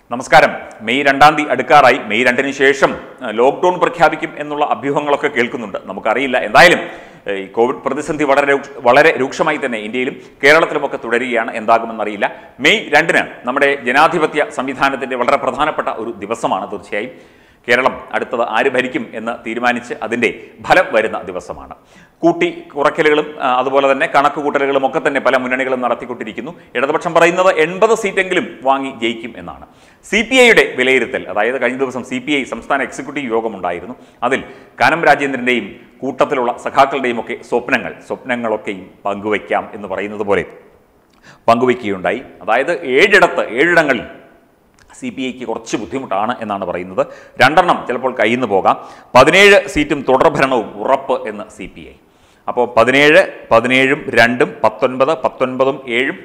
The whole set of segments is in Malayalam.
നമസ്കാരം മെയ് രണ്ടാം തീയതി അടുക്കാറായി മെയ് രണ്ടിന് ശേഷം അഹ്, ലോക്ക്ഡൌൺ പ്രഖ്യാപിക്കും എന്നുള്ള അഭ്യൂഹങ്ങളൊക്കെ കേൾക്കുന്നുണ്ട് നമുക്കറിയില്ല എന്തായാലും ഏഹ്, ഈ കോവിഡ് പ്രതിസന്ധി വളരെ രൂക്ഷ- വളരെ രൂക്ഷമായി തന്നെ ഇന്ത്യയിലും കേരളത്തിലുമൊക്കെ തുടരുകയാണ് എന്താകുമെന്നറിയില്ല മെയ് രണ്ടിന് നമ്മുടെ ജനാധിപത്യ സംവിധാനത്തിന്റെ വളരെ പ്രധാനപ്പെട്ട ഒരു ദിവസമാണ് തീർച്ചയായും കേരളം അടുത്തത് ആര് ഭരിക്കും എന്ന് തീരുമാനിച്ച് അതിൻ്റെ ഫലം വരുന്ന ദിവസമാണ് കൂട്ടി കുറയ്ക്കലുകളും ആ, അതുപോലെ തന്നെ കണക്ക് കൂട്ടലുകളും ഒക്കെ തന്നെ പല മുന്നണികളും നടത്തിക്കൊണ്ടിരിക്കുന്നു ഇടതുപക്ഷം പറയുന്നത് എൺപത് സീറ്റെങ്കിലും വാങ്ങി ജയിക്കും എന്നാണ് സി പി ഐയുടെ വിലയിരുത്തൽ അതായത് കഴിഞ്ഞ ദിവസം സി പി ഐ സംസ്ഥാന എക്സിക്യൂട്ടീവ് യോഗമുണ്ടായിരുന്നു അതിൽ കാനം രാജേന്ദ്രൻ്റെയും കൂട്ടത്തിലുള്ള സഖാക്കളുടെയും ഒക്കെ സ്വപ്നങ്ങൾ സ്വപ്നങ്ങളൊക്കെയും പങ്കുവയ്ക്കാം എന്ന് പറയുന്നത് പോലെ പങ്കുവയ്ക്കുകയുണ്ടായി അതായത് ഏഴിടത്ത് ഏഴിടങ്ങളിൽ സി പി ഐക്ക് കുറച്ച് ബുദ്ധിമുട്ടാണ് എന്നാണ് പറയുന്നത് രണ്ടെണ്ണം ചിലപ്പോൾ കയ്യിൽ നിന്ന് പോകാം പതിനേഴ് സീറ്റും തുടർഭരണവും ഉറപ്പ് എന്ന് സി പി ഐ അപ്പോൾ പതിനേഴ് പതിനേഴും രണ്ടും പത്തൊൻപത് പത്തൊൻപതും ഏഴും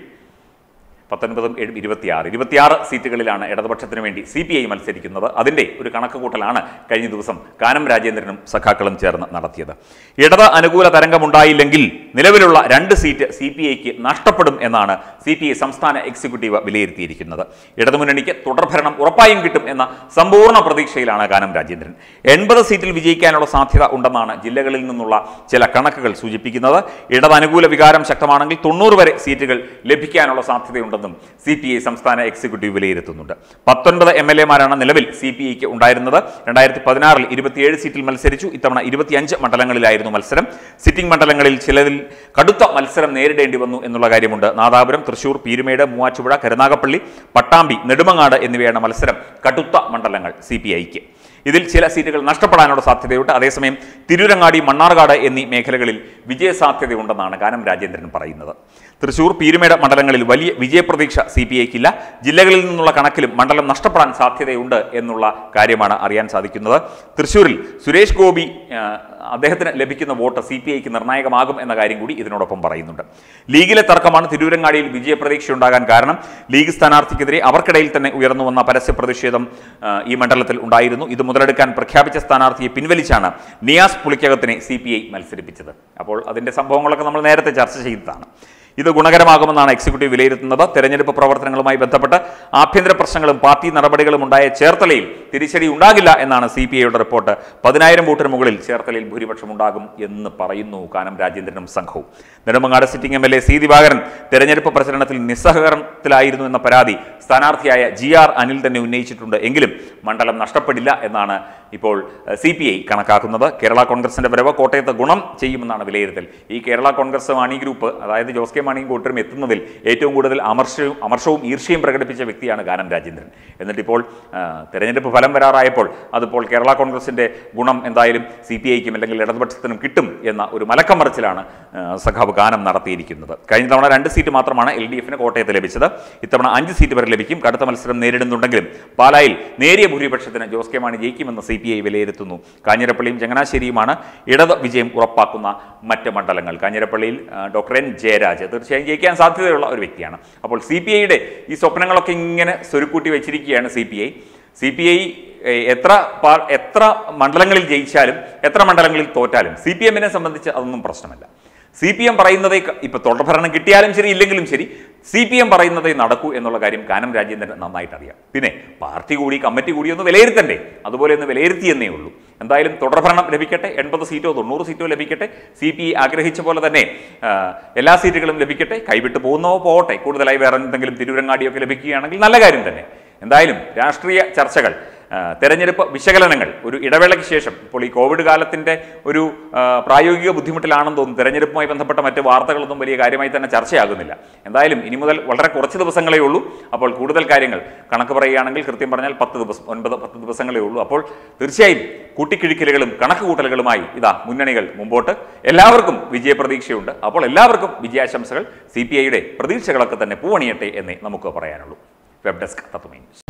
പത്തൊൻപതും ഏഴും ഇരുപത്തിയാറ് ഇരുപത്തിയാറ് സീറ്റുകളിലാണ് ഇടതുപക്ഷത്തിന് വേണ്ടി സി പി ഐ മത്സരിക്കുന്നത് അതിൻ്റെ ഒരു കണക്ക് കൂട്ടലാണ് കഴിഞ്ഞ ദിവസം കാനം രാജേന്ദ്രനും സഖാക്കളും ചേർന്ന് നടത്തിയത് ഇടത് അനുകൂല തരംഗമുണ്ടായില്ലെങ്കിൽ നിലവിലുള്ള രണ്ട് സീറ്റ് സി പി ഐക്ക് നഷ്ടപ്പെടും എന്നാണ് സി പി ഐ സംസ്ഥാന എക്സിക്യൂട്ടീവ് വിലയിരുത്തിയിരിക്കുന്നത് ഇടതുമുന്നണിക്ക് തുടർഭരണം ഉറപ്പായും കിട്ടും എന്ന സമ്പൂർണ്ണ പ്രതീക്ഷയിലാണ് കാനം രാജേന്ദ്രൻ എൺപത് സീറ്റിൽ വിജയിക്കാനുള്ള സാധ്യത ഉണ്ടെന്നാണ് ജില്ലകളിൽ നിന്നുള്ള ചില കണക്കുകൾ സൂചിപ്പിക്കുന്നത് ഇടത് അനുകൂല വികാരം ശക്തമാണെങ്കിൽ തൊണ്ണൂറ് വരെ സീറ്റുകൾ ലഭിക്കാനുള്ള സാധ്യതയുണ്ടെന്നും സി പി ഐ സംസ്ഥാന എക്സിക്യൂട്ടീവ് വിലയിരുത്തുന്നുണ്ട് പത്തൊൻപത് എം എൽ എമാരാണ് നിലവിൽ സി പി ഐക്ക് ഉണ്ടായിരുന്നത് രണ്ടായിരത്തി പതിനാറിൽ ഇരുപത്തിയേഴ് സീറ്റിൽ മത്സരിച്ചു ഇത്തവണ ഇരുപത്തിയഞ്ച് മണ്ഡലങ്ങളിലായിരുന്നു മത്സരം സിറ്റിംഗ് മണ്ഡലങ്ങളിൽ ചിലതിൽ കടുത്ത മത്സരം നേരിടേണ്ടി വന്നു എന്നുള്ള കാര്യമുണ്ട് നാദാപുരം തൃശൂർ പീരുമേട് മൂവാറ്റുപുഴ കരുനാഗപ്പള്ളി പട്ടാമ്പി നെടുമങ്ങാട് എന്നിവയാണ് മത്സരം കടുത്ത മണ്ഡലങ്ങൾ സി പി ഐക്ക് ഇതിൽ ചില സീറ്റുകൾ നഷ്ടപ്പെടാനുള്ള സാധ്യതയുണ്ട് അതേസമയം തിരൂരങ്ങാടി മണ്ണാർക്കാട് എന്നീ മേഖലകളിൽ വിജയസാധ്യതയുണ്ടെന്നാണ് കാനം രാജേന്ദ്രൻ പറയുന്നത് തൃശൂർ പീരുമേട് മണ്ഡലങ്ങളിൽ വലിയ വിജയപ്രതീക്ഷ സി പി ഐക്കില്ല ജില്ലകളിൽ നിന്നുള്ള കണക്കിലും മണ്ഡലം നഷ്ടപ്പെടാൻ സാധ്യതയുണ്ട് എന്നുള്ള കാര്യമാണ് അറിയാൻ സാധിക്കുന്നത് തൃശൂരിൽ സുരേഷ് ഗോപി ആ, അദ്ദേഹത്തിന് ലഭിക്കുന്ന വോട്ട് സി പി ഐക്ക് നിർണായകമാകും എന്ന കാര്യം കൂടി ഇതിനോടൊപ്പം പറയുന്നുണ്ട് ലീഗിലെ തർക്കമാണ് തിരൂരങ്ങാടിയിൽ വിജയപ്രതീക്ഷയുണ്ടാകാൻ കാരണം ലീഗ് സ്ഥാനാർത്ഥിക്കെതിരെ അവർക്കിടയിൽ തന്നെ ഉയർന്നു വന്ന പരസ്യ പ്രതിഷേധം ആ, ഈ മണ്ഡലത്തിൽ ഉണ്ടായിരുന്നു ഇത് മുതലെടുക്കാൻ പ്രഖ്യാപിച്ച സ്ഥാനാർത്ഥിയെ പിൻവലിച്ചാണ് നിയാസ് പുളിക്കകത്തിനെ സി പി ഐ മത്സരിപ്പിച്ചത് അപ്പോൾ അതിന്റെ സംഭവങ്ങളൊക്കെ നമ്മൾ നേരത്തെ ചർച്ച ചെയ്തതാണ് ഇത് ഗുണകരമാകുമെന്നാണ് എക്സിക്യൂട്ടീവ് വിലയിരുത്തുന്നത് തെരഞ്ഞെടുപ്പ് പ്രവർത്തനങ്ങളുമായി ബന്ധപ്പെട്ട് ആഭ്യന്തര പ്രശ്നങ്ങളും പാർട്ടി നടപടികളും ഉണ്ടായ ചേർത്തലയിൽ തിരിച്ചടി ഉണ്ടാകില്ല എന്നാണ് സി പി ഐയുടെ റിപ്പോർട്ട് പതിനായിരം വോട്ടിന് മുകളിൽ ചേർത്തലയിൽ ഭൂരിപക്ഷം ഉണ്ടാകും എന്ന് പറയുന്നു കാനം രാജേന്ദ്രനും സംഘവും Nedumangad sitting M L A C Divakaran തെരഞ്ഞെടുപ്പ് പ്രചരണത്തിൽ നിസ്സഹകരണത്തിലായിരുന്നു എന്ന പരാതി സ്ഥാനാർത്ഥിയായ ജി ആർ അനിൽ തന്നെ ഉന്നയിച്ചിട്ടുണ്ട് എങ്കിലും മണ്ഡലം നഷ്ടപ്പെടില്ല എന്നാണ് ഇപ്പോൾ സി പി ഐ കണക്കാക്കുന്നത് കേരള കോൺഗ്രസിന്റെ വരവ് കോട്ടയത്ത് ഗുണം ചെയ്യുമെന്നാണ് വിലയിരുത്തൽ ഈ കേരള കോൺഗ്രസ് മാണി ഗ്രൂപ്പ് അതായത് ജോസ് കെ മാണിയും കൂട്ടരും എത്തുന്നതിൽ ഏറ്റവും കൂടുതൽ അമർഷവും അമർഷവും ഈർഷ്യയും പ്രകടിപ്പിച്ച വ്യക്തിയാണ് കാനം രാജേന്ദ്രൻ എന്നിട്ടിപ്പോൾ ആ, തെരഞ്ഞെടുപ്പ് ഫലം വരാറായപ്പോൾ അതിപ്പോൾ കേരള കോൺഗ്രസിന്റെ ഗുണം എന്തായാലും സി പി ഐക്കും അല്ലെങ്കിൽ ഇടതുപക്ഷത്തിനും കിട്ടും എന്ന ഒരു മലക്കം മറിച്ചിലാണ് ആ, സഖാവ് ഗാനം നടത്തിയിരിക്കുന്നത് കഴിഞ്ഞ തവണ രണ്ട് സീറ്റ് മാത്രമാണ് എൽ ഡി എഫിന് കോട്ടയത്ത് ലഭിച്ചത് ഇത്തവണ അഞ്ച് സീറ്റ് വരെ ലഭിക്കും കടുത്ത മത്സരം നേരിടുന്നുണ്ടെങ്കിലും പാലായിൽ നേരിയ ഭൂരിപക്ഷത്തിന് ജോസ് കെ മാണി ജയിക്കുമെന്ന് സി പി ഐ വിലയിരുത്തുന്നു കാഞ്ഞിരപ്പള്ളിയും ചങ്ങനാശ്ശേരിയുമാണ് ഇടത് വിജയം ഉറപ്പാക്കുന്ന മറ്റ് മണ്ഡലങ്ങൾ കാഞ്ഞിരപ്പള്ളിയിൽ ആ, ഡോക്ടർ എൻ ജയരാജ് തീർച്ചയായും ജയിക്കാൻ സാധ്യതയുള്ള ഒരു വ്യക്തിയാണ് അപ്പോൾ സി പി ഐയുടെ ഈ സ്വപ്നങ്ങളൊക്കെ ഇങ്ങനെ സ്വരുക്കൂട്ടി വെച്ചിരിക്കുകയാണ് C P I C P I എത്ര പാ- എത്ര മണ്ഡലങ്ങളിൽ ജയിച്ചാലും എത്ര മണ്ഡലങ്ങളിൽ തോറ്റാലും സി പി എമ്മിനെ സംബന്ധിച്ച് അതൊന്നും പ്രശ്നമല്ല സി പി എം പറയുന്നതേ ക- ഇപ്പൊ തുടർഭരണം കിട്ടിയാലും ശരി ഇല്ലെങ്കിലും ശരി സി പി എം പറയുന്നതേ നടക്കൂ എന്നുള്ള കാര്യം കാനം രാജേന്ദ്രൻ നന്നായിട്ട് അറിയാം പിന്നെ പാർട്ടി കൂടി കമ്മിറ്റി കൂടി ഒന്ന് വിലയിരുത്തണ്ടേ അതുപോലെ ഒന്ന് വിലയിരുത്തിയെന്നേ ഉള്ളൂ എന്തായാലും തുടർഭരണം ലഭിക്കട്ടെ എൺപത് സീറ്റോ തൊണ്ണൂറ് സീറ്റോ ലഭിക്കട്ടെ സി പി ആഗ്രഹിച്ച പോലെ തന്നെ ആ, എല്ലാ സീറ്റുകളും ലഭിക്കട്ടെ കൈവിട്ട് പോകുന്നവോ പോകട്ടെ കൂടുതലായി വേറെ എന്തെങ്കിലും തിരുവരങ്ങാടിയൊക്കെ ലഭിക്കുകയാണെങ്കിൽ നല്ല കാര്യം തന്നെ എന്തായാലും രാഷ്ട്രീയ ചർച്ചകൾ ആ, തെരഞ്ഞെടുപ്പ് വിശകലനങ്ങൾ ഒരു ഇടവേളയ്ക്ക് ശേഷം ഇപ്പോൾ ഈ കോവിഡ് കാലത്തിന്റെ ഒരു ആ, പ്രായോഗിക ബുദ്ധിമുട്ടിലാണെന്ന് തോന്നുന്നു തെരഞ്ഞെടുപ്പുമായി ബന്ധപ്പെട്ട മറ്റ് വാർത്തകളൊന്നും വലിയ കാര്യമായി തന്നെ ചർച്ചയാകുന്നില്ല എന്തായാലും ഇനി മുതൽ വളരെ കുറച്ച് ദിവസങ്ങളേ ഉള്ളൂ അപ്പോൾ കൂടുതൽ കാര്യങ്ങൾ കണക്ക് പറയുകയാണെങ്കിൽ കൃത്യം പറഞ്ഞാൽ പത്ത് ദിവസം ഒൻപത് പത്ത് ദിവസങ്ങളേ ഉള്ളൂ അപ്പോൾ തീർച്ചയായും കൂട്ടിക്കിഴിക്കലുകളും കണക്ക് കൂട്ടലുകളുമായി ഇതാ മുന്നണികൾ മുമ്പോട്ട് എല്ലാവർക്കും വിജയപ്രതീക്ഷയുണ്ട് അപ്പോൾ എല്ലാവർക്കും വിജയാശംസകൾ സി പി ഐയുടെ പ്രതീക്ഷകളൊക്കെ തന്നെ പൂവണിയട്ടെ എന്നേ നമുക്ക് പറയാനുള്ളൂ വെബ് ഡെസ്ക് തത്വമേ